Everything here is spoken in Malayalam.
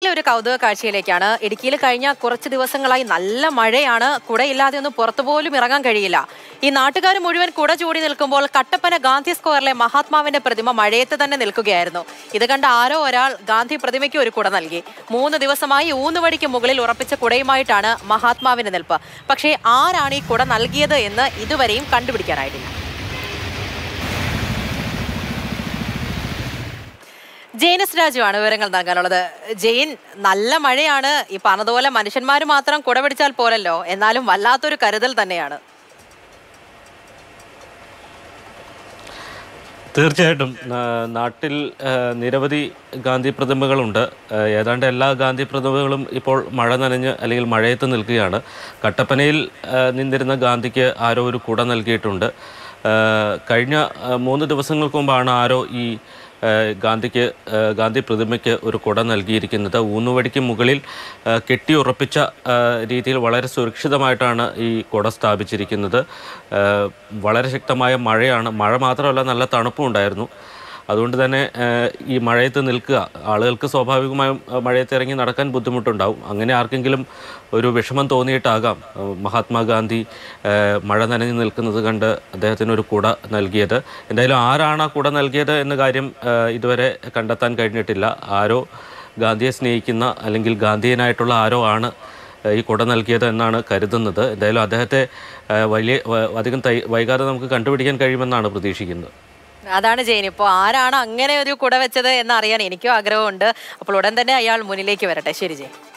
ഇടുക്കിയിലെ ഒരു കൗതുക കാഴ്ചയിലേക്കാണ് ഇടുക്കിയിൽ കഴിഞ്ഞ കുറച്ച് ദിവസങ്ങളായി നല്ല മഴയാണ് കുടയില്ലാതെ ഒന്നും പുറത്തു പോലും ഇറങ്ങാൻ കഴിയില്ല ഈ നാട്ടുകാർ മുഴുവൻ കുട ചൂടി നിൽക്കുമ്പോൾ കട്ടപ്പന ഗാന്ധി സ്ക്വയറിലെ മഹാത്മാവിന്റെ പ്രതിമ മഴയത്ത് തന്നെ നിൽക്കുകയായിരുന്നു ഇത് കണ്ട ആരോ ഒരാൾ ഗാന്ധി പ്രതിമയ്ക്ക് ഒരു കുട നൽകി മൂന്ന് ദിവസമായി ഊന്നുവടിക്ക് മുകളിൽ ഉറപ്പിച്ച കുടയുമായിട്ടാണ് മഹാത്മാവിന്റെ നിൽപ്പ് പക്ഷേ ആരാണ് ഈ കുട നൽകിയത് എന്ന് ഇതുവരെയും കണ്ടുപിടിക്കാനായിട്ടില്ല ജെയിനസ് രാജുവാണ് വിവരങ്ങൾ നൽകാനുള്ളത് ജെയിൻ നല്ല മഴയാണ് ഈ പറഞ്ഞതുപോലെ മനുഷ്യന്മാർ മാത്രം കുട പിടിച്ചാൽ പോരല്ലോ എന്നാലും വല്ലാത്തൊരു കരുതൽ തന്നെയാണ് തീർച്ചയായിട്ടും നാ- നാട്ടിൽ ആ, നിരവധി ഗാന്ധി പ്രതിമകളുണ്ട് ആ, ഏതാണ്ട് എല്ലാ ഗാന്ധി പ്രതിമകളും ഇപ്പോൾ മഴ നനഞ്ഞ് അല്ലെങ്കിൽ മഴയത്ത് നിൽക്കുകയാണ് കട്ടപ്പനയിൽ ആ, നിന്നിരുന്ന ഗാന്ധിക്ക് ആരോ ഒരു കുട നൽകിയിട്ടുണ്ട് ആ, കഴിഞ്ഞ ആ, മൂന്ന് ദിവസങ്ങൾക്ക് മുമ്പാണ് ആരോ ഈ ആ, ഗാന്ധിക്ക് ആ, ഗാന്ധി പ്രതിമയ്ക്ക് ഒരു കുട നൽകിയിരിക്കുന്നത് ഊന്നുവടിക്ക് മുകളിൽ ആ, കെട്ടിയുറപ്പിച്ച ആ, രീതിയിൽ വളരെ സുരക്ഷിതമായിട്ടാണ് ഈ കുട സ്ഥാപിച്ചിരിക്കുന്നത് ആ, വളരെ ശക്തമായ മഴയാണ് മഴ മാത്രമല്ല നല്ല തണുപ്പും ഉണ്ടായിരുന്നു അതുകൊണ്ട് തന്നെ ആ, ഈ മഴയത്ത് നിൽക്കുക ആളുകൾക്ക് സ്വാഭാവികമായും ആ, മഴയത്ത് ഇറങ്ങി നടക്കാൻ ബുദ്ധിമുട്ടുണ്ടാവും അങ്ങനെ ആർക്കെങ്കിലും ഒരു വിഷമം തോന്നിയിട്ടാകാം ആ, മഹാത്മാഗാന്ധി ആ, മഴ നനഞ്ഞു നിൽക്കുന്നത് കണ്ട് അദ്ദേഹത്തിന് ഒരു കുട നൽകിയത് എന്തായാലും ആരാണ് ആ കുട നൽകിയത് എന്ന കാര്യം ആ, ഇതുവരെ കണ്ടെത്താൻ കഴിഞ്ഞിട്ടില്ല ആരോ ഗാന്ധിയെ സ്നേഹിക്കുന്ന അല്ലെങ്കിൽ ഗാന്ധിയനായിട്ടുള്ള ആരോ ആണ് ആ, ഈ കുട നൽകിയത് എന്നാണ് കരുതുന്നത് എന്തായാലും അദ്ദേഹത്തെ ആ, വലിയ വ- അധികം തൈ വൈകാതെ നമുക്ക് കണ്ടുപിടിക്കാൻ കഴിയുമെന്നാണ് പ്രതീക്ഷിക്കുന്നത് അതാണ് ജെയിൻ ഇപ്പോൾ ആരാണ് അങ്ങനെ ഒരു കുട വെച്ചത് എന്ന് അറിയാൻ എനിക്കും ആഗ്രഹമുണ്ട് അപ്പോൾ ഉടൻ തന്നെ അയാൾ മുന്നിലേക്ക് വരട്ടെ ശരി ജെയിൻ